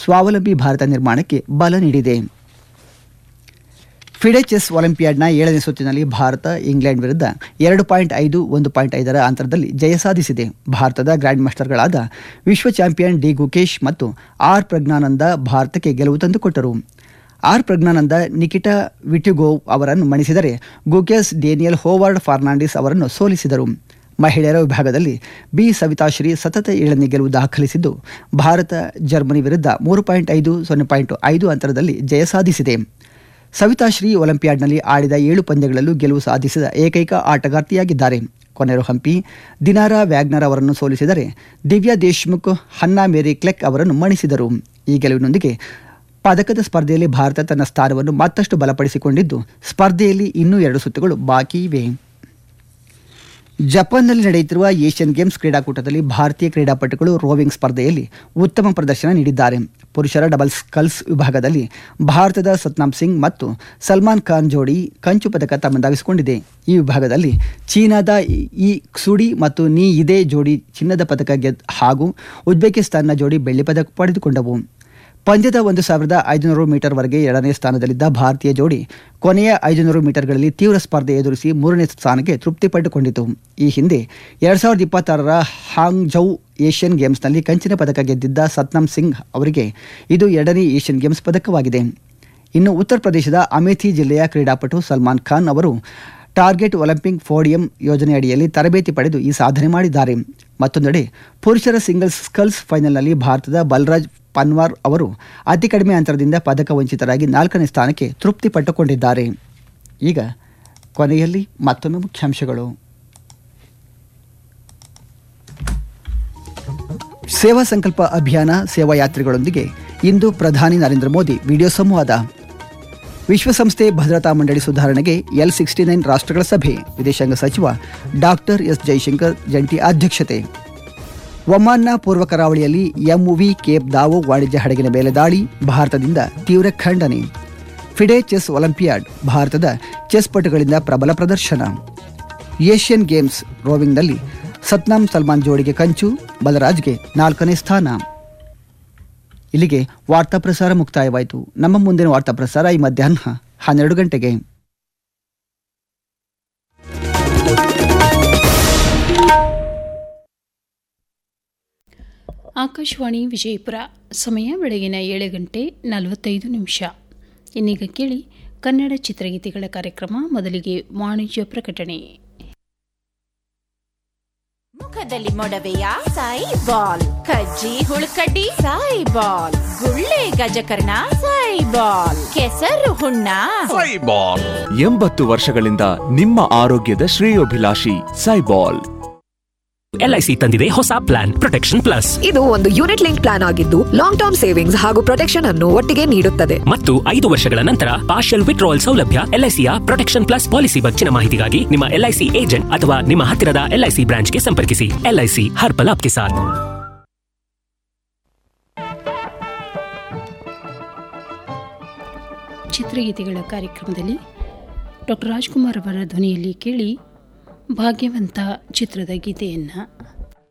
ಸ್ವಾವಲಂಬಿ ಭಾರತ ನಿರ್ಮಾಣಕ್ಕೆ ಬಲ ನೀಡಿದೆ ಫಿಡೆ ಚೆಸ್ ಒಲಿಂಪಿಯಾಡ್ನ ಏಳನೇ ಸುತ್ತಿನಲ್ಲಿ ಭಾರತ ಇಂಗ್ಲೆಂಡ್ ವಿರುದ್ಧ ಎರಡು ಪಾಯಿಂಟ್ ಐದು ಒಂದು ಪಾಯಿಂಟ್ ಐದರ ಅಂತರದಲ್ಲಿ ಜಯ ಸಾಧಿಸಿದೆ ಭಾರತದ ಗ್ರ್ಯಾಂಡ್ ಮಾಸ್ಟರ್ಗಳಾದ ವಿಶ್ವ ಚಾಂಪಿಯನ್ ಡಿ ಗುಕೇಶ್ ಮತ್ತು ಆರ್ ಪ್ರಜ್ಞಾನಂದ ಭಾರತಕ್ಕೆ ಗೆಲುವು ತಂದುಕೊಟ್ಟರು ಆರ್ ಪ್ರಜ್ಞಾನಂದ ನಿಕಿಟಾ ವಿಟ್ಯುಗೋವ್ ಅವರನ್ನು ಮಣಿಸಿದರೆ ಗುಕೇಶ್ ಡೇನಿಯಲ್ ಹೋವಾರ್ಡ್ ಫರ್ನಾಂಡಿಸ್ ಅವರನ್ನು ಸೋಲಿಸಿದರು ಮಹಿಳೆಯರ ವಿಭಾಗದಲ್ಲಿ ಬಿ ಸವಿತಾಶ್ರೀ ಸತತ ಏಳನೇ ಗೆಲುವು ದಾಖಲಿಸಿದ್ದು ಭಾರತ ಜರ್ಮನಿ ವಿರುದ್ಧ ಮೂರು ಪಾಯಿಂಟ್ ಐದು ಸೊನ್ನೆ ಪಾಯಿಂಟ್ ಐದು ಅಂತರದಲ್ಲಿ ಜಯ ಸಾಧಿಸಿದೆ ಸವಿತಾಶ್ರೀ ಒಲಿಂಪಿಯಾಡ್ನಲ್ಲಿ ಆಡಿದ ಏಳು ಪಂದ್ಯಗಳಲ್ಲೂ ಗೆಲುವು ಸಾಧಿಸಿದ ಏಕೈಕ ಆಟಗಾರ್ತಿಯಾಗಿದ್ದಾರೆ ಕೊನೆರು ಹಂಪಿ ದಿನಾರಾ ವ್ಯಾಗ್ನರ್ ಅವರನ್ನು ಸೋಲಿಸಿದರೆ ದಿವ್ಯಾ ದೇಶ್ಮುಖ್ ಹನ್ನಾ ಮೇರಿ ಕ್ಲೆಕ್ ಅವರನ್ನು ಮಣಿಸಿದರು ಈ ಗೆಲುವಿನೊಂದಿಗೆ ಪದಕದ ಸ್ಪರ್ಧೆಯಲ್ಲಿ ಭಾರತ ತನ್ನ ಸ್ಥಾನವನ್ನು ಮತ್ತಷ್ಟು ಬಲಪಡಿಸಿಕೊಂಡಿದ್ದು ಸ್ಪರ್ಧೆಯಲ್ಲಿ ಇನ್ನೂ ಎರಡು ಸುತ್ತುಗಳು ಬಾಕಿ ಇವೆ ಜಪಾನ್ನಲ್ಲಿ ನಡೆಯುತ್ತಿರುವ ಏಷ್ಯನ್ ಗೇಮ್ಸ್ ಕ್ರೀಡಾಕೂಟದಲ್ಲಿ ಭಾರತೀಯ ಕ್ರೀಡಾಪಟುಗಳು ರೋವಿಂಗ್ ಸ್ಪರ್ಧೆಯಲ್ಲಿ ಉತ್ತಮ ಪ್ರದರ್ಶನ ನೀಡಿದ್ದಾರೆ ಪುರುಷರ ಡಬಲ್ಸ್ ಕಲ್ಸ್ ವಿಭಾಗದಲ್ಲಿ ಭಾರತದ ಸತ್ನಾಮ್ ಸಿಂಗ್ ಮತ್ತು ಸಲ್ಮಾನ್ ಖಾನ್ ಜೋಡಿ ಕಂಚು ಪದಕ ತಮ್ಮದಾಗಿಸಿಕೊಂಡಿದೆ ಈ ವಿಭಾಗದಲ್ಲಿ ಚೀನಾದ ಈ ಕ್ಸುಡಿ ಮತ್ತು ನೀ ಇದೇ ಜೋಡಿ ಚಿನ್ನದ ಪದಕ ಗೆದ್ದ ಹಾಗೂ ಉಜ್ಬೇಕಿಸ್ತಾನ್ನ ಜೋಡಿ ಬೆಳ್ಳಿ ಪದಕ ಪಡೆದುಕೊಂಡವು ಪಂದ್ಯದ ಒಂದು ಸಾವಿರದ ಐದುನೂರು ಮೀಟರ್ವರೆಗೆ ಎರಡನೇ ಸ್ಥಾನದಲ್ಲಿದ್ದ ಭಾರತೀಯ ಜೋಡಿ ಕೊನೆಯ ಐದುನೂರು ಮೀಟರ್ಗಳಲ್ಲಿ ತೀವ್ರ ಸ್ಪರ್ಧೆ ಎದುರಿಸಿ ಮೂರನೇ ಸ್ಥಾನಕ್ಕೆ ತೃಪ್ತಿ ಪಡೆದುಕೊಂಡಿತು ಈ ಹಿಂದೆ ಎರಡ್ ಸಾವಿರದ ಇಪ್ಪತ್ತಾರರ ಹಾಂಗ್ಜೌ ಏಷ್ಯನ್ ಗೇಮ್ಸ್ನಲ್ಲಿ ಕಂಚಿನ ಪದಕ ಗೆದ್ದಿದ್ದ ಸತ್ನಾಮ್ ಸಿಂಗ್ ಅವರಿಗೆ ಇದು ಎರಡನೇ ಏಷ್ಯನ್ ಗೇಮ್ಸ್ ಪದಕವಾಗಿದೆ ಇನ್ನು ಉತ್ತರ ಪ್ರದೇಶದ ಅಮೇಥಿ ಜಿಲ್ಲೆಯ ಕ್ರೀಡಾಪಟು ಸಲ್ಮಾನ್ ಖಾನ್ ಅವರು ಟಾರ್ಗೆಟ್ ಒಲಿಂಪಿಕ್ ಫೋಡಿಯಂ ಯೋಜನೆಯಡಿಯಲ್ಲಿ ತರಬೇತಿ ಪಡೆದು ಈ ಸಾಧನೆ ಮಾಡಿದ್ದಾರೆ ಮತ್ತೊಂದೆಡೆ ಪುರುಷರ ಸಿಂಗಲ್ಸ್ ಸ್ಕಲ್ಸ್ ಫೈನಲ್ನಲ್ಲಿ ಭಾರತದ ಬಲರಾಜ್ ಪನ್ವಾರ್ ಅವರು ಅತಿ ಕಡಿಮೆ ಅಂತರದಿಂದ ಪದಕ ವಂಚಿತರಾಗಿ ನಾಲ್ಕನೇ ಸ್ಥಾನಕ್ಕೆ ತೃಪ್ತಿ ಪಟ್ಟುಕೊಂಡಿದ್ದಾರೆ ಈಗ ಕೊನೆಯಲ್ಲಿ ಮತ್ತೊಮ್ಮೆ ಮುಖ್ಯಾಂಶಗಳು ಸೇವಾ ಸಂಕಲ್ಪ ಅಭಿಯಾನ ಸೇವಾ ಯಾತ್ರಿಗಳೊಂದಿಗೆ ಇಂದು ಪ್ರಧಾನಿ ನರೇಂದ್ರ ಮೋದಿ ವಿಡಿಯೋ ಸಂವಾದ ವಿಶ್ವಸಂಸ್ಥೆ ಭದ್ರತಾ ಮಂಡಳಿ ಸುಧಾರಣೆಗೆ ಎಲ್ ಸಿಕ್ಸ್ಟಿ ನೈನ್ ರಾಷ್ಟ್ರಗಳ ಸಭೆ ವಿದೇಶಾಂಗ ಸಚಿವ ಡಾಕ್ಟರ್ ಎಸ್ ಜೈಶಂಕರ್ ಜಂಟಿ ಅಧ್ಯಕ್ಷತೆ ಒಮಾನ್ನ ಪೂರ್ವ ಕರಾವಳಿಯಲ್ಲಿ ಎಂವಿ ಕೇಪ್ ದಾವೋ ವಾಣಿಜ್ಯ ಹಡಗಿನ ಮೇಲೆ ದಾಳಿ ಭಾರತದಿಂದ ತೀವ್ರ ಖಂಡನೆ ಫಿಡೆ ಚೆಸ್ ಒಲಿಂಪಿಯಾಡ್ ಭಾರತದ ಚೆಸ್ ಪಟುಗಳಿಂದ ಪ್ರಬಲ ಪ್ರದರ್ಶನ ಏಷ್ಯನ್ ಗೇಮ್ಸ್ ರೋವಿಂಗ್ನಲ್ಲಿ ಸತ್ನಾಮ್ ಸಲ್ಮಾನ್ ಜೋಡಿಗೆ ಕಂಚು ಬಲರಾಜ್ಗೆ ನಾಲ್ಕನೇ ಸ್ಥಾನ ಇಲ್ಲಿಗೆ ವಾರ್ತಾ ಪ್ರಸಾರ ಮುಕ್ತಾಯವಾಯಿತು ನಮ್ಮ ಮುಂದಿನ ವಾರ್ತಾ ಪ್ರಸಾರ ಈ ಮಧ್ಯಾಹ್ನ ಹನ್ನೆರಡು ಗಂಟೆಗೆ ಆಕಾಶವಾಣಿ ವಿಜಯಪುರ ಸಮಯ ಬೆಳಗಿನ ಏಳು ಗಂಟೆ ನಲವತ್ತೈದು ನಿಮಿಷ ಇನ್ನೀಗ ಕೇಳಿ ಕನ್ನಡ ಚಿತ್ರಗೀತೆಗಳ ಕಾರ್ಯಕ್ರಮ ಮೊದಲಿಗೆ ವಾಣಿಜ್ಯ ಪ್ರಕಟಣೆ ಮುಖದಲ್ಲಿ ಮೊಡವೆಯ ಸಾಯಿ ಬಾಲ್ ಕಜ್ಜಿ ಹುಳುಕಡ್ಡಿ ಸಾಯಿ ಬಾಲ್ ಗುಳ್ಳೆ ಗಜಕರ್ಣ ಸಾಯಿ ಬಾಲ್ ಕೆಸರು ಹುಣ್ಣ ಸೈಬಾಲ್ ಎಂಬತ್ತು ವರ್ಷಗಳಿಂದ ನಿಮ್ಮ ಆರೋಗ್ಯದ ಶ್ರೇಯೋಭಿಲಾಷಿ ಸೈಬಾಲ್ ಎಲ್ಐಸಿ ತಂದಿದೆ ಹೊಸ ಪ್ಲಾನ್ ಪ್ರೊಟೆಕ್ಷನ್ ಪ್ಲಸ್ ಇದು ಒಂದು ಯೂನಿಟ್ ಲಿಂಕ್ ಪ್ಲಾನ್ ಆಗಿದ್ದು ಲಾಂಗ್ ಟರ್ಮ್ ಸೇವಿಂಗ್ಸ್ ಹಾಗೂ ಪ್ರೊಟೆಕ್ಷನ್ ಅನ್ನು ಒಟ್ಟಿಗೆ ನೀಡುತ್ತದೆ ಮತ್ತು ಐದು ವರ್ಷಗಳ ನಂತರ ಪಾರ್ಷಿಯಲ್ ವಿಡ್ರಾವಲ್ ಸೌಲಭ್ಯ ಎಲ್ಐಸಿಯ ಪ್ರೊಟೆಕ್ಷನ್ ಪ್ಲಸ್ ಪಾಲಿಸಿ ಬಗ್ಗಿನ ಮಾಹಿತಿಗಾಗಿ ನಿಮ್ಮ ಎಲ್ಐಸಿ ಏಜೆಂಟ್ ಅಥವಾ ನಿಮ್ಮ ಹತ್ತಿರದ ಎಲ್ಐಸಿ ಬ್ರಾಂಚ್ಗೆ ಸಂಪರ್ಕಿಸಿ ಎಲ್ಐಸಿ ಹರ್ ಪಲ್ ಆಪ್ಗೆ ಸಾಥ್ ಚಿತ್ರಗೀತೆಗಳ ಕಾರ್ಯಕ್ರಮದಲ್ಲಿ ಡಾಕ್ಟರ್ ರಾಜ್ಕುಮಾರ್ ಅವರ ಧ್ವನಿಯಲ್ಲಿ ಕೇಳಿ ಭಾಗ್ಯವಂತ ಚಿತ್ರದ ಗೀತೆಯನ್ನು